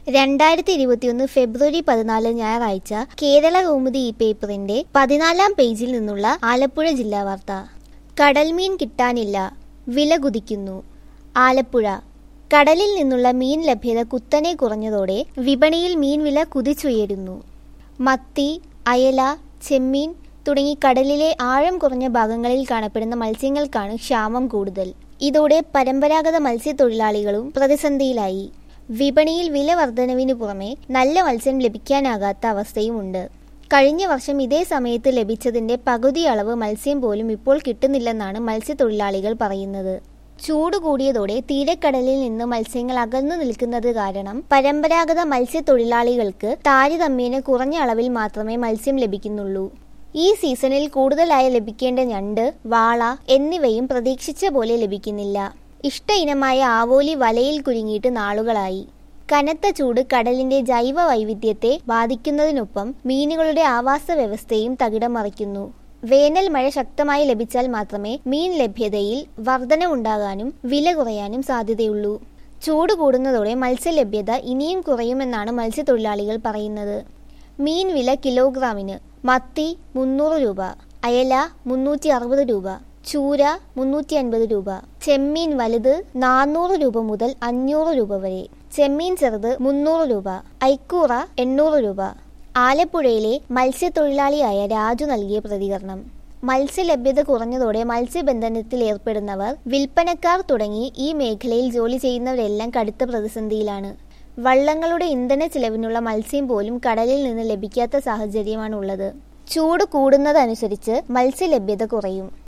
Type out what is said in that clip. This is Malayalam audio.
രണ്ടായിരത്തി ഇരുപത്തിയൊന്ന് ഫെബ്രുവരി പതിനാല് ഞായറാഴ്ച കേരള കൗമുദി ഈ പേപ്പറിന്റെ പതിനാലാം പേജിൽ നിന്നുള്ള ആലപ്പുഴ ജില്ലാ വാർത്ത കടൽമീൻ കിട്ടാനില്ല വില കുതിക്കുന്നു ആലപ്പുഴ കടലിൽ നിന്നുള്ള മീൻ ലഭ്യത കുത്തനെ കുറഞ്ഞതോടെ വിപണിയിൽ മീൻ വില കുതിച്ചുയരുന്നു മത്തി അയല ചെമ്മീൻ തുടങ്ങി കടലിലെ ആഴം കുറഞ്ഞ ഭാഗങ്ങളിൽ കാണപ്പെടുന്ന മത്സ്യങ്ങൾക്കാണ് ക്ഷാമം കൂടുതൽ ഇതോടെ പരമ്പരാഗത മത്സ്യത്തൊഴിലാളികളും പ്രതിസന്ധിയിലായി വിപണിയിൽ വില വർധനവിനു പുറമെ നല്ല മത്സ്യം ലഭിക്കാനാകാത്ത അവസ്ഥയുമുണ്ട് കഴിഞ്ഞ വർഷം ഇതേ സമയത്ത് ലഭിച്ചതിന്റെ പകുതി അളവ് മത്സ്യം പോലും ഇപ്പോൾ കിട്ടുന്നില്ലെന്നാണ് മത്സ്യത്തൊഴിലാളികൾ പറയുന്നത് ചൂട് കൂടിയതോടെ തീരക്കടലിൽ നിന്ന് മത്സ്യങ്ങൾ അകന്നു നിൽക്കുന്നത് കാരണം പരമ്പരാഗത മത്സ്യത്തൊഴിലാളികൾക്ക് താരതമ്യേന കുറഞ്ഞ അളവിൽ മാത്രമേ മത്സ്യം ലഭിക്കുന്നുള്ളൂ ഈ സീസണിൽ കൂടുതലായി ലഭിക്കേണ്ട ഞണ്ട് വാള എന്നിവയും പ്രതീക്ഷിച്ച പോലെ ലഭിക്കുന്നില്ല ഇഷ്ട ഇനമായ ആവോലി വലയിൽ കുരുങ്ങിയിട്ട് നാളുകളായി കനത്ത ചൂട് കടലിന്റെ ജൈവ വൈവിധ്യത്തെ ബാധിക്കുന്നതിനൊപ്പം മീനുകളുടെ ആവാസ വ്യവസ്ഥയും തകിടം മറിക്കുന്നു വേനൽ മഴ ശക്തമായി ലഭിച്ചാൽ മാത്രമേ മീൻ ലഭ്യതയിൽ വർധനവുണ്ടാകാനും വില കുറയാനും സാധ്യതയുള്ളൂ ചൂട് കൂടുന്നതോടെ മത്സ്യലഭ്യത ഇനിയും കുറയുമെന്നാണ് മത്സ്യത്തൊഴിലാളികൾ പറയുന്നത് മീൻ വില കിലോഗ്രാമിന് മത്തി മുന്നൂറ് രൂപ അയല മുന്നൂറ്റി അറുപത് രൂപ ചൂര മുന്നൂറ്റി അൻപത് രൂപ ചെമ്മീൻ വലുത് നാനൂറ് രൂപ മുതൽ അഞ്ഞൂറ് രൂപ വരെ ചെമ്മീൻ ചെറുത് മുന്നൂറ് രൂപ ഐക്കൂറ എണ്ണൂറ് രൂപ ആലപ്പുഴയിലെ മത്സ്യത്തൊഴിലാളിയായ രാജു നൽകിയ പ്രതികരണം മത്സ്യലഭ്യത കുറഞ്ഞതോടെ മത്സ്യബന്ധനത്തിൽ ഏർപ്പെടുന്നവർ വിൽപ്പനക്കാർ തുടങ്ങി ഈ മേഖലയിൽ ജോലി ചെയ്യുന്നവരെല്ലാം കടുത്ത പ്രതിസന്ധിയിലാണ് വള്ളങ്ങളുടെ ഇന്ധന ചിലവിനുള്ള മത്സ്യം പോലും കടലിൽ നിന്ന് ലഭിക്കാത്ത സാഹചര്യമാണുള്ളത് ചൂട് കൂടുന്നതനുസരിച്ച് മത്സ്യലഭ്യത കുറയും